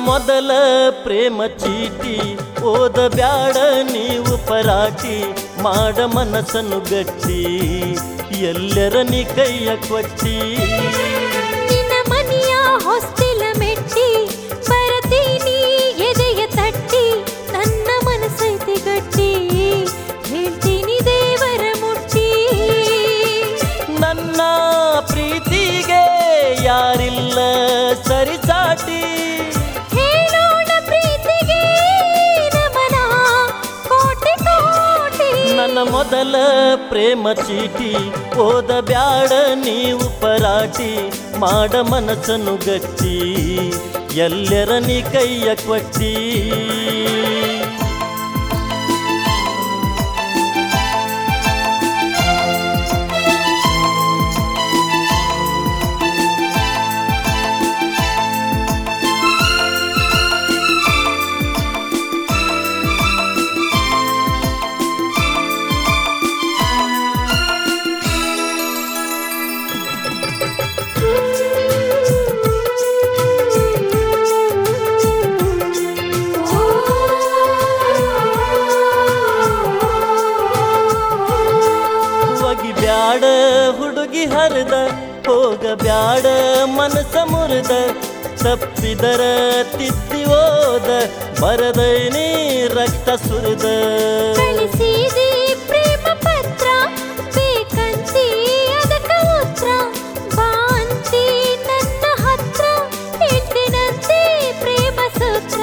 ಮೊದಲ ಪ್ರೇಮ ಚೀಟಿ ಓದ ಬ್ಯಾಡ ನೀವು ಪರಾಟಿ ಮಾಡ ಮನಸ್ಸನ್ನು ಗಟ್ಟಿ ಎಲ್ಲರ ನೀ ಕೈಯ ಕೊಟ್ಟಿ ನಿನ್ನ ಮನೆಯ ಹೊಸ್ತಿಲ ಮೆಟ್ಟಿ ಬರತೀನಿ ಎದೆಯ ತಟ್ಟಿ ನನ್ನ ಮನಸ್ಸೈತಿ ಗಟ್ಟಿ ಹೇಳ್ತೀನಿ ದೇವರ ಮುಟ್ಟಿ ನನ್ನ ಪ್ರೀತಿಗೆ ಯಾರಿಲ್ಲ ಸರಿಸಾಟಿ ಹೇಳೋಣ ಪ್ರೀತಿಗೆ ನಮನ ಕೋಟಿ ಕೋಟಿ ನನ್ನ ಮೊದಲ ಪ್ರೇಮ ಚೀಟಿ ಓದ ಬ್ಯಾಡ ನೀವು ಪರಾಟಿ ಮಾಡ ಮನಸ್ಸನ್ನು ಗಟ್ಟಿ ಎಲ್ಲರ ನೀ ಕೈಯ ಕೊಟ್ಟಿ ಹೋಗಿ ಬ್ಯಾಡ ಹುಡುಗಿ ಹರಿದ ಹೋಗ ಬ್ಯಾಡ ಮನಸ ಮುರಿದ ತಪ್ಪಿದರ ತಿದ್ದಿ ಓದ ಬರದೈನಿ ರಕ್ತ ಸುರಿದ ಕಳಿಸಿದಿ ಪ್ರೇಮ ಪತ್ರ ಬೇಕಂತಿ ಅದಕ್ಕ ಉತ್ತರ ಬಾಂತಿ ನನ್ನ ಹತ್ರ ಇಟ್ಟಿನಂತೆ ಪ್ರೇಮ ಸೂತ್ರ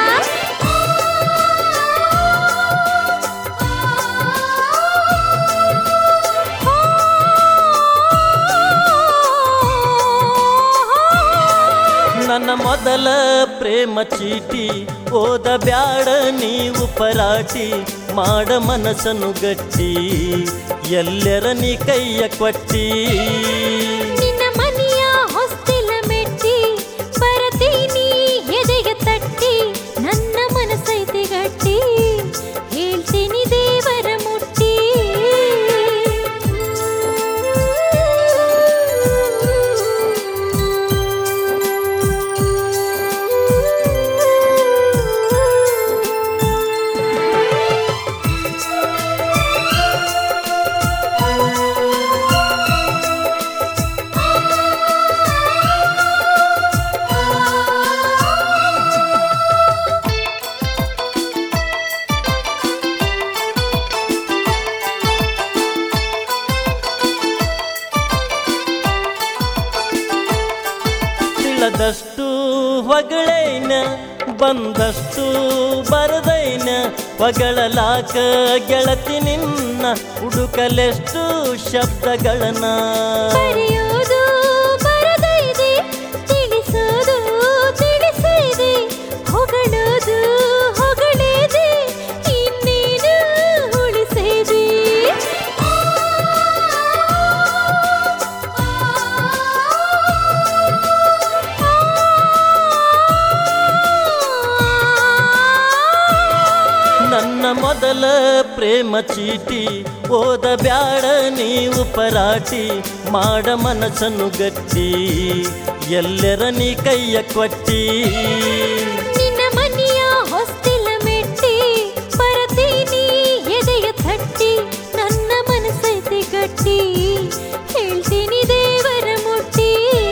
ನನ್ನ ಮೊದಲ ಪ್ರೇಮ ಚೀಟಿ ಓದ ಬ್ಯಾಡ ನೀವು ಪರಾಟಿ ಮಾಡ ಮನಸ್ಸನ್ನು ಗಟ್ಟಿ ಎಲ್ಲರ ನೀ ಕೈಯ ಕೊಟ್ಟಿ ನಿನ್ನ ಮನೆಯ ಹೊಸ್ತಿಲ ಮೆಟ್ಟಿ ಬರತೀನಿ ಎದೆಯ ತಟ್ಟಿ ನನ್ನ ಮನಸ್ಸೈತಿ ಗಟ್ಟಿ ಹೇಳ್ತೀನಿ ದೇವರ ಮುಟ್ಟಿ ತಿಳದಷ್ಟು ಹೊಗಳೈನ ಬಂದಷ್ಟು ಬರದೈನ ಹೊಗಳಲಾಕ ಗೆಳತಿ ನಿನ್ನ ಹುಡುಕಲೆಷ್ಟು ಶಬ್ದಗಳನ್ನ ಬರೆಯೋದು ಬರದೈದೆ ತಿಳಿಸೋದು ತಿಳಿಸಿದೆ ಹೊಗಳೋದು ಹೊಗಳಿದೆ ಇನ್ನೇನು ಉಳಿಸಿದೆ ನನ್ನ ಮೊದಲ ಪ್ರೇಮ ಚೀಟಿ ಓದ ಬ್ಯಾಡ ನೀವು ಪರಾಟಿ ಮಾಡ ಮನಸ್ಸನ್ನು ಗಟ್ಟಿ ಎಲ್ಲರ ನೀ ಕೈಯ ಕೊಟ್ಟಿ ನಿನ್ನ ಮನೆಯ ಹೊಸ್ತಿಲ ಮೆಟ್ಟಿ ಬರತೀನಿ ಎದೆಯ ತಟ್ಟಿ ನನ್ನ ಮನಸ್ಸೈತಿ ಗಟ್ಟಿ ಹೇಳ್ತೀನಿ ದೇವರ ಮುಟ್ಟಿ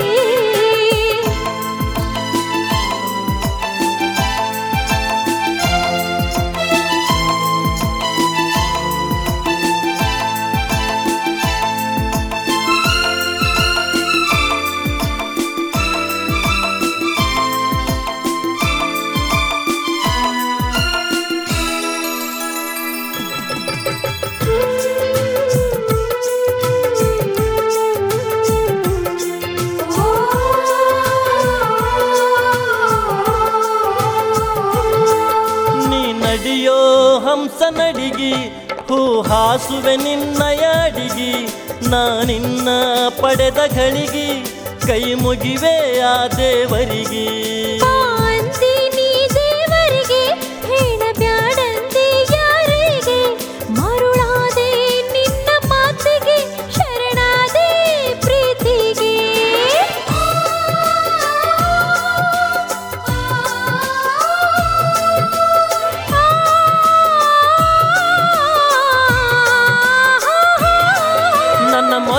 ನೀ ನಡಿಯೋ ಹಂಸ ನಡಿಗಿ ಹೂ ಹಾಸುವೆ ನಿನ್ನಯ ಅಡಿಗಿ ನಾ ನಿನ್ನ ಪಡೆದ ಘಳಿಗಿ ಕೈ ಮುಗಿವೆ ಆ ದೇವರಿಗೆ ಅಂತೀನಿ ದೇವರಿಗೆ ಹೇಳಬ್ಯಾಡಂತೆ ಯಾರಿಗೆ ಮರುಳಾದೆ ನಿನ್ನ ಮಾತಿಗೆ ಶರಣಾದೆ ಪ್ರೀತಿಗೆ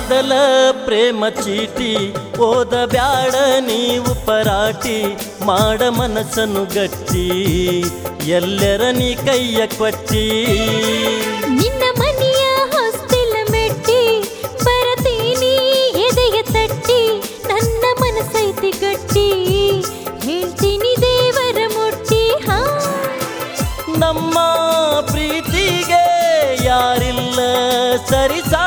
ಮೊದಲ ಪ್ರೇಮ ಚೀಟಿ ಓದ ಬ್ಯಾಡ ನೀವು ಪರಾಟಿ ಮಾಡ ಮನಸ್ಸನ್ನು ಗಟ್ಟಿ ಎಲ್ಲರ ನೀ ಕೈಯ ಕೊಟ್ಟಿ ನಿನ್ನ ಮನೆಯ ಹೊಸ್ತಿಲ ಮೆಟ್ಟಿ ಬರತೀನಿ ಎದೆಯ ತಟ್ಟಿ ನನ್ನ ಮನಸ್ಸೈತಿ ಗಟ್ಟಿ ಹೇಳ್ತೀನಿ ದೇವರ ಮುಟ್ಟಿ ಹಾ ನಮ್ಮ ಪ್ರೀತಿಗೆ ಯಾರಿಲ್ಲ ಸರಿಸ